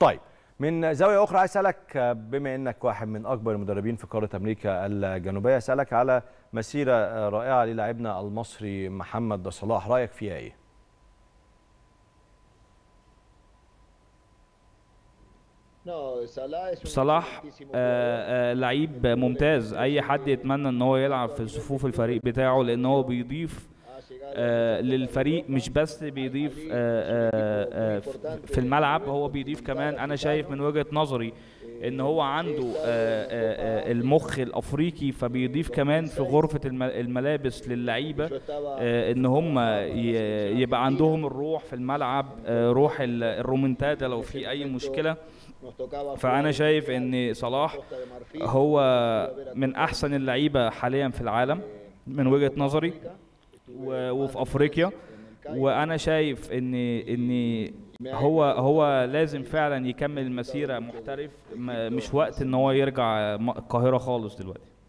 طيب من زاويه اخرى عايز اسالك بما انك واحد من اكبر المدربين في قاره امريكا الجنوبيه اسالك على مسيره رائعه للاعبنا المصري محمد صلاح رايك فيها ايه صلاح آه، آه، لعيب ممتاز اي حد يتمنى ان هو يلعب في صفوف الفريق بتاعه لان هو بيضيف آه، للفريق مش بس بيضيف آه، آه، آه، في الملعب هو بيضيف كمان انا شايف من وجهة نظري ان هو عنده آه، آه، آه، المخ الافريقي فبيضيف كمان في غرفة الم- الملابس للعيبة آه، ان هم ي- يبقى عندهم الروح في الملعب آه، روح ال- الرومنتادا لو في اي مشكلة فانا شايف ان صلاح هو من احسن اللعيبة حاليا في العالم من وجهة نظري و- وفي افريقيا وانا شايف ان ان هو هو لازم فعلا يكمل المسيره محترف ما- مش وقت ان هو يرجع م- القاهره خالص دلوقتي